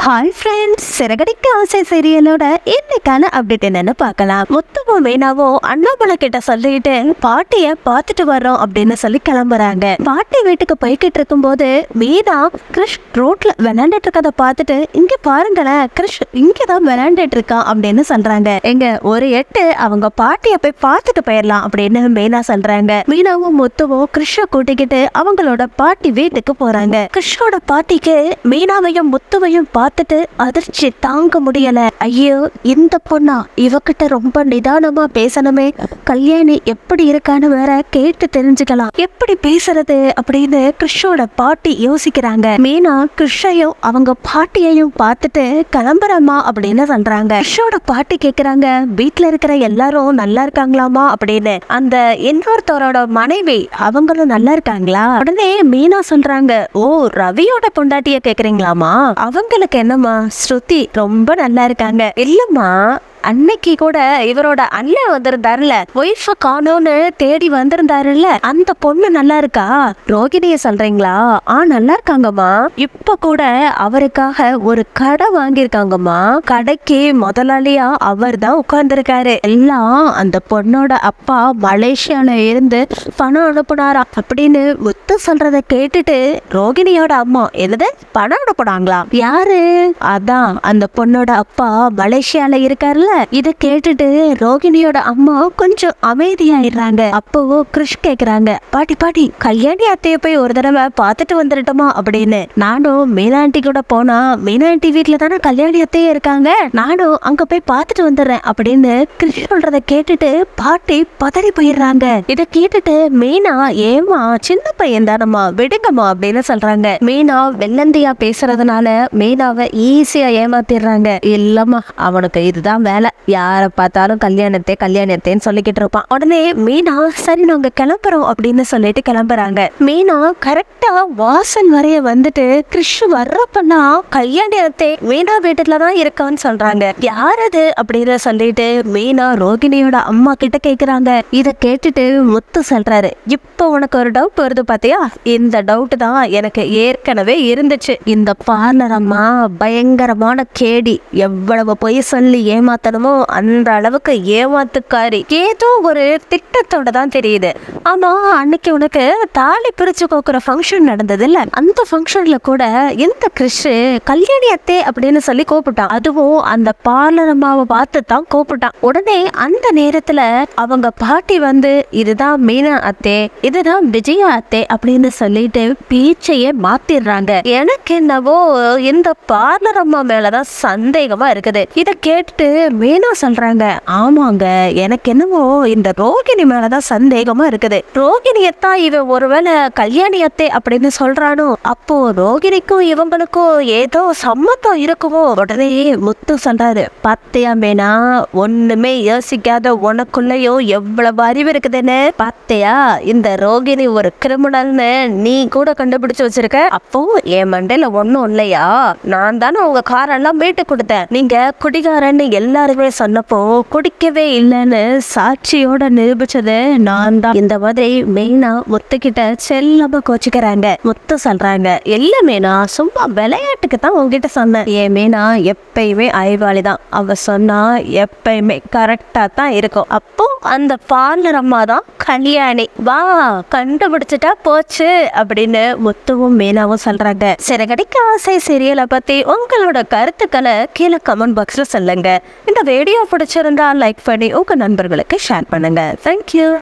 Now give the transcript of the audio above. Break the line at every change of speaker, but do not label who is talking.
hi friends சிறகடிக்க ஆசை சீரியலோட இன்னைக்கான அப்டேட் என்னன்னு பார்க்கலாம் முத்துவும் மீனாவும் அண்ணாமலை கிட்ட சொல்லிட்டு பாட்டிய பார்த்துட்டு வர்றோம் அப்படின்னு சொல்லி கிளம்புறாங்க பாட்டி வீட்டுக்கு போய்கிட்டு இருக்கும்போது மீனா கிருஷ் ரோட்ல விளையாண்டுட்டு இருக்கத பார்த்துட்டு இங்க பாருங்களேன் கிருஷ் இங்கதான் விளையாண்டுட்டு இருக்கான் அப்படின்னு சொல்றாங்க எங்க ஒரு எட்டு அவங்க பாட்டிய போய் பார்த்துட்டு போயிடலாம் அப்படின்னு மீனா சொல்றாங்க மீனாவும் முத்துவும் கிருஷ்ண கூட்டிக்கிட்டு அவங்களோட பாட்டி வீட்டுக்கு போறாங்க கிருஷ்ணோட பாட்டிக்கு மீனாவையும் முத்துவையும் பார்த்துட்டு அதிர்ச்சி தாங்க முடியல ஐயோ இந்த பொண்ணா இவகிட்ட ரொம்ப நிதானமா பேசணுமே கல்யாணி எப்படி இருக்கான்னு வேற கேட்டு தெரிஞ்சுக்கலாம் எப்படி பேசுறது அப்படின்னு கிருஷ்ணோட பாட்டி யோசிக்கிறாங்க மீனா கிருஷ்ணையும் அவங்க பாட்டியையும் பார்த்துட்டு கிளம்புறமா அப்படின்னு சொல்றாங்க கிருஷ்ணோட பாட்டி கேக்குறாங்க வீட்ல இருக்கிற எல்லாரும் நல்லா இருக்காங்களாமா அப்படின்னு அந்த இன்னொருத்தரோட மனைவி அவங்களும் நல்லா இருக்காங்களா உடனே மீனா சொல்றாங்க ஓ ரவியோட பொண்டாட்டிய கேக்குறீங்களாமா அவங்களுக்கு என்னம்மா ஸ்ருதி ரொம்ப நல்லா இருக்காங்க இல்லம்மா அன்னைக்கு கூட இவரோட அண்ணன் வந்திருந்தாருல ஒய்ஃப காணோன்னு தேடி வந்திருந்தாருல்ல அந்த பொண்ணு நல்லா இருக்கா ரோகிணிய சொல்றீங்களா ஆ நல்லா இருக்காங்கம்மா இப்ப கூட அவருக்காக ஒரு கடை வாங்கியிருக்காங்கம்மா கடைக்கு முதலாளியா அவர் தான் உட்கார்ந்துருக்காரு எல்லாம் அந்த பொண்ணோட அப்பா மலேசியால இருந்து பணம் அனுப்புனாரா அப்படின்னு முத்து சொல்றத கேட்டுட்டு ரோகிணியோட அம்மா என்னது பணம் அனுப்புனாங்களா யாரு அதான் அந்த பொண்ணோட அப்பா மலேசியால இருக்காருல்ல இத கேட்டுட்டு ரோகிணியோட அம்மா கொஞ்சம் அமைதியாயிடுறாங்க அப்போ கிருஷ் கேக்குறாங்க பாட்டி பாட்டி கல்யாணி அத்தைய போய் ஒரு தடவை பார்த்துட்டு வந்துடட்டுமா அப்படின்னு நானும் மீனாண்டி கூட போனா மீனாண்டி வீட்டுல தானே கல்யாணி அத்தையே இருக்காங்க நானும் அங்க போய் பார்த்துட்டு வந்துடுறேன் அப்படின்னு கிருஷ் சொல்றத கேட்டுட்டு பாட்டி பதறி போயிடுறாங்க இத கேட்டுட்டு மீனா ஏமா சின்ன பையன் தானம்மா விடுங்கம்மா அப்படின்னு சொல்றாங்க மீனா வெள்ளந்தியா பேசுறதுனால மீனாவை ஈஸியா ஏமாத்திடுறாங்க இல்லம்மா அவனுக்கு இதுதான் வேலை யார பார்த்தாலும் கல்யாணத்தை கல்யாணத்தேன்னு சொல்லிக்கிட்டு இருப்பான் உடனே மீனா சரி நாங்க கிளம்புறோம் அப்படின்னு சொல்லிட்டு கிளம்புறாங்க மீனா கரெக்டா வாசல் வரைய வந்துட்டு கிறிஷ் வர்றப்பெல்லாம் கல்யாணத்தை மீனா வீட்டுல தான் இருக்கான்னு சொல்றாங்க யார் அது அப்படின்னு சொல்லிட்டு மீனா ரோகிணியோட அம்மா கிட்ட கேக்குறாங்க இத கேட்டுட்டு முத்து சொல்றாரு இப்போ உனக்கு ஒரு டவுட் வருது பாத்தியா இந்த டவுட் தான் எனக்கு ஏற்கனவே இருந்துச்சு இந்த பார்லர் அம்மா பயங்கரமான கேடி எவ்வளவு பொய் சொல்லி ஏமாத்தணுமோ அந்த அளவுக்கு ஏமாத்துக்காரி ஏதோ ஒரு திட்டத்தோட தான் தெரியுது ஆமா அன்னைக்கு உனக்கு தாலி பிரிச்சு கோக்குற ஃபங்க்ஷன் நடந்தது இல்ல அந்த ஃபங்க்ஷன்ல கூட இந்த கிறிஷ் கல்யாணி அத்தே அப்படின்னு சொல்லி கூப்பிட்டான் அதுவும் அந்த பார்லர் அம்மாவை பார்த்து தான் கூப்பிட்டான் உடனே அந்த நேரத்துல அவங்க பாட்டி வந்து இதுதான் மீனா அத்தே இதுதான் விஜயா அத்தே அப்படின்னு சொல்லிட்டு பேச்சையே மாத்திடுறாங்க எனக்கு என்னவோ இந்த பார்லர் அம்மா மேலதான் சந்தேகமா இருக்குது இத கேட்டுட்டு மீனா சொல்றாங்க ஆமாங்க எனக்கு என்னவோ இந்த ரோகிணி மேலதான் சந்தேகமா இருக்குது ரோகிணியத்தான் இவன் ஒருவேளை கல்யாணியத்தே அப்படின்னு சொல்றானோ அப்போ ரோகிணிக்கும் இவங்களுக்கும் ஏதோ சம்மத்தம் இருக்குமோ உடனே முத்து சொல்றாரு பாத்தியா மேனா ஒண்ணுமே யோசிக்காத உனக்குள்ளயும் எவ்வளவு அறிவு இருக்குதுன்னு பாத்தியா இந்த ரோகிணி ஒரு கிரிமினல்னு நீ கூட கண்டுபிடிச்சு வச்சிருக்க அப்போ என் மண்டையில ஒண்ணும் இல்லையா நான் தானே உங்க காரெல்லாம் மீட்டு கொடுத்தேன் நீங்க குடிகாரன்னு எல்லாருமே சொன்னப்போ குடிக்கவே இல்லைன்னு சாட்சியோட நிரூபிச்சது நான் தான் இந்த மாதிரி மெயினா முத்துக்கிட்ட செல்லமா கோச்சிக்கிறாங்க முத்து சொல்றாங்க இல்ல மீனா சும்மா விளையாட்டுக்கு தான் உங்ககிட்ட சொன்னேன் ஏன் மீனா எப்பயுமே அறிவாளி தான் அவ சொன்னா எப்பயுமே கரெக்டா தான் இருக்கும் அப்போ அந்த பார்லர் அம்மா தான் கல்யாணி வா கண்டுபிடிச்சிட்டா போச்சு அப்படின்னு முத்துவும் மீனாவும் சொல்றாங்க சிறகடிக்க ஆசை சீரியலை பத்தி உங்களோட கருத்துக்களை கீழே கமெண்ட் பாக்ஸ்ல சொல்லுங்க இந்த வீடியோ பிடிச்சிருந்தா லைக் பண்ணி உங்க நண்பர்களுக்கு ஷேர் பண்ணுங்க தேங்க்யூ